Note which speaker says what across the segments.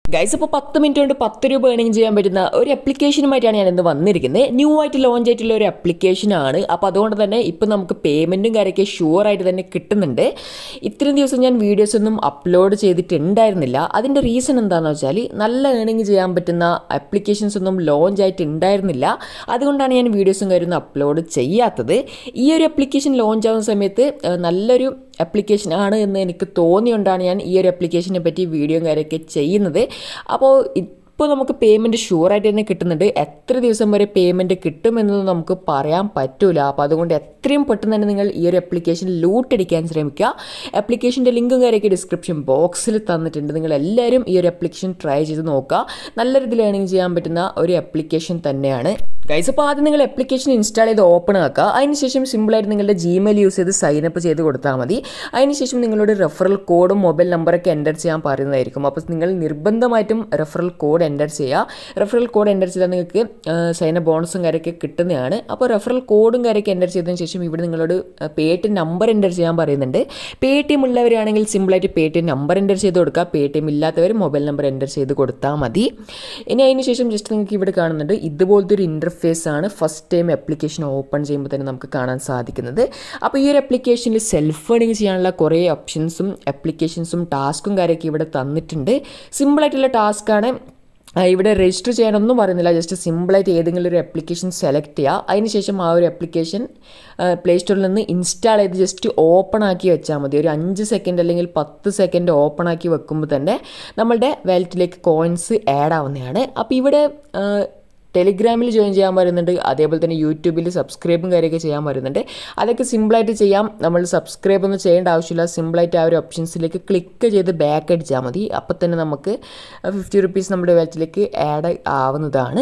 Speaker 1: guys അപ്പോൾ പത്ത് minute കൊണ്ട് പത്ത് രൂപ ഏണിംഗ് ചെയ്യാൻ പറ്റുന്ന ഒരു അപ്ലിക്കേഷനുമായിട്ടാണ് ഞാൻ ഇന്ന് വന്നിരിക്കുന്നത് ന്യൂ ആയിട്ട് ലോഞ്ച് ആയിട്ടുള്ള ഒരു അപ്ലിക്കേഷനാണ് അപ്പോൾ അതുകൊണ്ട് തന്നെ ഇപ്പോൾ നമുക്ക് പേയ്മെൻറ്റും കാര്യമൊക്കെ ഷുവർ ആയിട്ട് തന്നെ കിട്ടുന്നുണ്ട് ഇത്രയും ദിവസം ഞാൻ വീഡിയോസ് ഒന്നും അപ്ലോഡ് ചെയ്തിട്ടുണ്ടായിരുന്നില്ല അതിൻ്റെ റീസൺ എന്താണെന്ന് വെച്ചാൽ നല്ല ഏണിംഗ് ചെയ്യാൻ പറ്റുന്ന അപ്ലിക്കേഷൻസ് ഒന്നും ലോഞ്ച് ആയിട്ട് ഉണ്ടായിരുന്നില്ല അതുകൊണ്ടാണ് ഞാൻ വീഡിയോസും കാര്യമൊന്നും അപ്ലോഡ് ചെയ്യാത്തത് ഈ ഒരു അപ്ലിക്കേഷൻ ലോഞ്ച് ആവുന്ന സമയത്ത് ഏഹ്, നല്ലൊരു അപ്ലിക്കേഷൻ ആണ് എന്ന് എനിക്ക് തോന്നിയോണ്ടാണ് ഞാൻ ഈ ഒരു അപ്ലിക്കേഷനെ പറ്റി വീഡിയോയും കാര്യമൊക്കെ ചെയ്യുന്നത് അപ്പോൾ ഇപ്പോൾ നമുക്ക് പേയ്മെൻറ്റ് ഷുവറായിട്ട് തന്നെ കിട്ടുന്നുണ്ട് എത്ര ദിവസം വരെ പേയ്മെൻറ്റ് കിട്ടുമെന്നൊന്നും നമുക്ക് പറയാൻ പറ്റൂല അപ്പോൾ അതുകൊണ്ട് എത്രയും പെട്ടെന്ന് തന്നെ നിങ്ങൾ ഈ ഒരു അപ്ലിക്കേഷൻ ലൂട്ടടിക്കാൻ ശ്രമിക്കുക അപ്ലിക്കേഷൻ്റെ ലിങ്കും കാര്യമൊക്കെ ഡിസ്ക്രിപ്ഷൻ ബോക്സിൽ തന്നിട്ടുണ്ട് നിങ്ങൾ എല്ലാവരും ഈ ഒരു അപ്ലിക്കേഷൻ ട്രൈ ചെയ്ത് നോക്കുക നല്ല രീതിയിൽ ഏണിംഗ് ചെയ്യാൻ പറ്റുന്ന ഒരു അപ്ലിക്കേഷൻ തന്നെയാണ് ഗൈസ് അപ്പോൾ ആദ്യം നിങ്ങൾ അപ്ലിക്കേഷൻ ഇൻസ്റ്റാൾ ചെയ്ത് ഓപ്പൺ ആക്കുക അതിനുശേഷം സിമ്പിളായിട്ട് നിങ്ങളുടെ ജിമെയിൽ യൂസ് ചെയ്ത് സൈൻ അപ്പ് ചെയ്ത് കൊടുത്താൽ മതി അതിനുശേഷം നിങ്ങളോട് റെഫറൽ കോഡും മൊബൈൽ നമ്പറൊക്കെ എൻ്റർ ചെയ്യാൻ പറയുന്നതായിരിക്കും അപ്പോൾ നിങ്ങൾ നിർബന്ധമായിട്ടും റെഫറൽ കോഡ് എൻ്റർ ചെയ്യുക റെഫറൽ കോഡ് എൻ്റർ ചെയ്താൽ നിങ്ങൾക്ക് സൈൻ അപ്പ് ബോണസും കാര്യമൊക്കെ കിട്ടുന്നതാണ് അപ്പോൾ റെഫറൽ കോഡും കാര്യമൊക്കെ എൻ്റർ ചെയ്തതിന് ശേഷം ഇവിടെ നിങ്ങളോട് പേ ടി നമ്പർ എൻ്റർ ചെയ്യാൻ പറയുന്നുണ്ട് പേ ടി എം ഉള്ളവരാണെങ്കിൽ സിമ്പിളായിട്ട് Paytm number enter ചെയ്ത് കൊടുക്കുക പേ ടി എം ഇല്ലാത്തവർ മൊബൈൽ നമ്പർ എൻ്റർ ചെയ്ത് കൊടുത്താൽ മതി ഇനി അതിന് ശേഷം ജസ്റ്റ് നിങ്ങൾക്ക് ഇവിടെ കാണുന്നുണ്ട് ഇതുപോലത്തെ ഒരു ഇൻ്റർഫേസ് ആണ് ഫസ്റ്റ് ടൈം ആപ്ലിക്കേഷൻ ഓപ്പൺ ചെയ്യുമ്പോൾ തന്നെ നമുക്ക് കാണാൻ സാധിക്കുന്നത് അപ്പോൾ ഈ ഒരു ആപ്ലിക്കേഷനിൽ സെൽഫ് ഏണിംഗ് ചെയ്യാനുള്ള കുറേ ഓപ്ഷൻസും ആപ്ലിക്കേഷൻസും ടാസ്കും കാര്യമൊക്കെ ഇവിടെ തന്നിട്ടുണ്ട് സിമ്പിളായിട്ടുള്ള ടാസ്ക്കാണ് ആ, ഇവിടെ രജിസ്റ്റർ ചെയ്യാനൊന്നും പറയുന്നില്ല ജസ്റ്റ് സിമ്പിളായിട്ട് ഏതെങ്കിലും ഒരു ആപ്ലിക്കേഷൻ സെലക്ട് ചെയ്യുക അതിനുശേഷം ആ ഒരു ആപ്ലിക്കേഷൻ പ്ലേ സ്റ്റോറിൽ നിന്ന് ഇൻസ്റ്റാൾ ചെയ്ത് ജസ്റ്റ് ഓപ്പൺ ആക്കി വെച്ചാൽ മതി ഒരു അഞ്ച് സെക്കൻഡ് അല്ലെങ്കിൽ പത്ത് സെക്കൻഡ് ഓപ്പൺ ആക്കി വെക്കുമ്പോൾ തന്നെ നമ്മളുടെ വാലറ്റിലേക്ക് കോയിൻസ് ആഡ് ആവുന്നതാണ് അപ്പോൾ ഇവിടെ ആ, ടെലിഗ്രാമിൽ ജോയിൻ ചെയ്യാൻ പറയുന്നുണ്ട് അതേപോലെ തന്നെ യൂട്യൂബിൽ സബ്സ്ക്രൈബും കാര്യമൊക്കെ ചെയ്യാൻ പറയുന്നുണ്ട് അതൊക്കെ സിമ്പിളായിട്ട് ചെയ്യാം നമ്മൾ സബ്സ്ക്രൈബ് ഒന്നും ചെയ്യേണ്ട ആവശ്യമില്ല സിമ്പിളായിട്ട് ആ ഒരു ഓപ്ഷൻസിലേക്ക് ക്ലിക്ക് ചെയ്ത് ബാക്ക് അടിച്ചാൽ മതി അപ്പോൾ തന്നെ നമുക്ക് ഫിഫ്റ്റി റുപ്പീസ് നമ്മുടെ വാലറ്റിലേക്ക് ആഡ് ആവുന്നതാണ്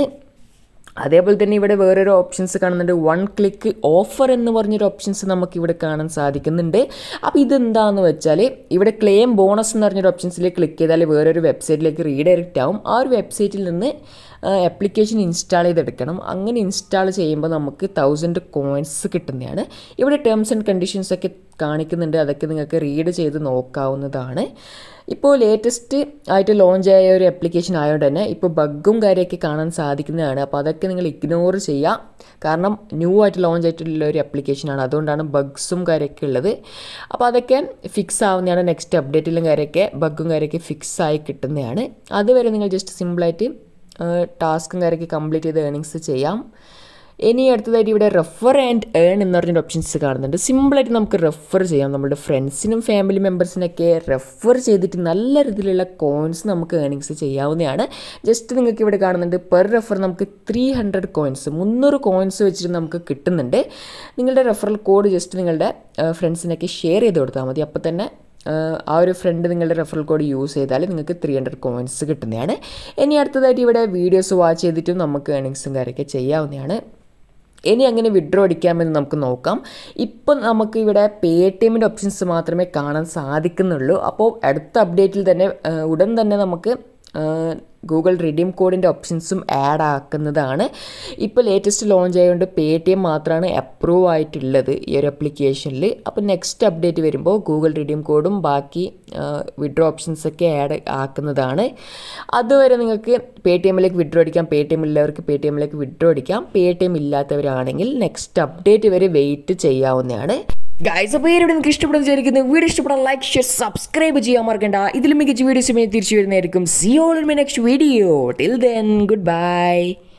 Speaker 1: അതേപോലെ തന്നെ ഇവിടെ വേറൊരു ഓപ്ഷൻസ് കാണുന്നുണ്ട് വൺ ക്ലിക്ക് ഓഫർ എന്ന് പറഞ്ഞൊരു ഓപ്ഷൻസ് നമുക്ക് ഇവിടെ കാണാൻ സാധിക്കുന്നുണ്ട് അപ്പോൾ ഇതെന്താണെന്ന് വെച്ചാൽ ഇവിടെ ക്ലെയിം ബോണസ് എന്ന് പറഞ്ഞൊരു ഓപ്ഷൻസിൽ ക്ലിക്ക് ചെയ്താൽ വേറൊരു വെബ്സൈറ്റിലേക്ക് റീഡയറക്റ്റ് ആവും ആ ഒരു വെബ്സൈറ്റിൽ നിന്ന് ആപ്ലിക്കേഷൻ ഇൻസ്റ്റാൾ ചെയ്തെടുക്കണം അങ്ങനെ ഇൻസ്റ്റാൾ ചെയ്യുമ്പോൾ നമുക്ക് തൗസൻഡ് കോയിൻസ് കിട്ടുന്നതാണ് ഇവിടെ ടേംസ് ആൻഡ് കണ്ടീഷൻസ് ഒക്കെ കാണിക്കുന്നുണ്ട് അതൊക്കെ നിങ്ങൾക്ക് റീഡ് ചെയ്ത് നോക്കാവുന്നതാണ് ഇപ്പോൾ ലേറ്റസ്റ്റ് ആയിട്ട് ലോഞ്ച് ആയ ഒരു ആപ്ലിക്കേഷൻ ആയതുകൊണ്ട് തന്നെ ഇപ്പോൾ ബഗ്ഗും കാര്യമൊക്കെ കാണാൻ സാധിക്കുന്നതാണ് അപ്പോൾ അതൊക്കെ നിങ്ങൾ ഇഗ്നോർ ചെയ്യുക കാരണം ന്യൂ ആയിട്ട് ലോഞ്ച് ആയിട്ടുള്ള ഒരു ആപ്ലിക്കേഷനാണ് അതുകൊണ്ടാണ് ബഗ്സും കാര്യമൊക്കെ ഉള്ളത് അപ്പോൾ അതൊക്കെ ഫിക്സ് ആവുന്നതാണ് നെക്സ്റ്റ് അപ്ഡേറ്റിലും കാര്യമൊക്കെ ബഗ്ഗും കാര്യമൊക്കെ ഫിക്സ് ആയി കിട്ടുന്നതാണ് അതുവരെ നിങ്ങൾ ജസ്റ്റ് സിമ്പിളായിട്ട് ടാസ്കും കാര്യമൊക്കെ കംപ്ലീറ്റ് ചെയ്ത് ഏണിങ്സ് ചെയ്യാം ഇനി അടുത്തതായിട്ട് ഇവിടെ റെഫർ ആൻഡ് ഏൺ എന്ന് പറഞ്ഞൊരു ഓപ്ഷൻസ് കാണുന്നുണ്ട് സിമ്പിളായിട്ട് നമുക്ക് റെഫർ ചെയ്യാം നമ്മുടെ ഫ്രണ്ട്സിനും ഫാമിലി മെമ്പേഴ്സിനൊക്കെ റെഫർ ചെയ്തിട്ട് നല്ല രീതിയിലുള്ള കോയിൻസ് നമുക്ക് ഏണിങ്സ് ചെയ്യാവുന്നതാണ് ജസ്റ്റ് നിങ്ങൾക്ക് ഇവിടെ കാണുന്നുണ്ട് പെർ റെഫർ നമുക്ക് ത്രീ ഹൺഡ്രഡ് കോയിൻസ് മുന്നൂറ് കോയിൻസ് വെച്ചിട്ട് നമുക്ക് കിട്ടുന്നുണ്ട് നിങ്ങളുടെ റെഫറൽ കോഡ് ജസ്റ്റ് നിങ്ങളുടെ ഫ്രണ്ട്സിനൊക്കെ ഷെയർ ചെയ്ത് കൊടുത്താൽ മതി അപ്പോൾ തന്നെ ആഹ് ആ ഒരു ഫ്രണ്ട് നിങ്ങളുടെ റെഫറൽ കോഡ് യൂസ് ചെയ്താൽ നിങ്ങൾക്ക് ത്രീ ഹൺഡ്രഡ് കോയിൻസ് കിട്ടുന്നതാണ് ഇനി അടുത്തതായിട്ട് ഇവിടെ വീഡിയോസ് വാച്ച് ചെയ്തിട്ടും നമുക്ക് ഏണിങ്സും കാര്യമൊക്കെ ചെയ്യാവുന്നതാണ് ഇനി അങ്ങനെ വിഡ്രോ അടിക്കാമെന്ന് നമുക്ക് നോക്കാം ഇപ്പം നമുക്ക് ഇവിടെ പേ ടി എമ്മിൻ്റെ ഓപ്ഷൻസ് മാത്രമേ കാണാൻ സാധിക്കുന്നുള്ളൂ അപ്പോൾ അടുത്ത അപ്ഡേറ്റിൽ തന്നെ ആഹ് ഉടൻ തന്നെ നമുക്ക് ഗൂഗിൾ റിഡീം കോഡിൻ്റെ ഓപ്ഷൻസും ആഡ് ആക്കുന്നതാണ് ഇപ്പോൾ ലേറ്റസ്റ്റ് ലോഞ്ച് ആയതുകൊണ്ട് പേ ടി എം മാത്രമാണ് അപ്രൂവ് ആയിട്ടുള്ളത് ഈ ഒരു അപ്ലിക്കേഷനിൽ അപ്പോൾ നെക്സ്റ്റ് അപ്ഡേറ്റ് വരുമ്പോൾ ഗൂഗിൾ റിഡീം കോഡും ബാക്കി വിഡ്രോ ഓപ്ഷൻസൊക്കെ ആഡ് ആക്കുന്നതാണ് അതുവരെ നിങ്ങൾക്ക് പേ ടി എമ്മിലേക്ക് വിഡ്രോ അടിക്കാം പേ ടി എം ഉള്ളവർക്ക് പേ ടി എമ്മിലേക്ക് വിഡ്രോ അടിക്കാം പേ ടി എം ഇല്ലാത്തവരാണെങ്കിൽ നെക്സ്റ്റ് അപ്ഡേറ്റ് വരെ വെയിറ്റ് ചെയ്യാവുന്നതാണ് ഗൈസ് അപ്പോൾ ഇവിടെ നിങ്ങൾക്ക് ഇഷ്ടപ്പെടുന്ന വിചാരിക്കുന്നു വീഡിയോ ഇഷ്ടപ്പെടാൻ ലൈക്ക് ഷെയർ സബ്സ്ക്രൈബ് ചെയ്യാൻ മറക്കണ്ട ഇതിലും മികച്ച വീഡിയോസുമായി തിരിച്ചു വരുന്നതായിരിക്കും see all my next video till then good by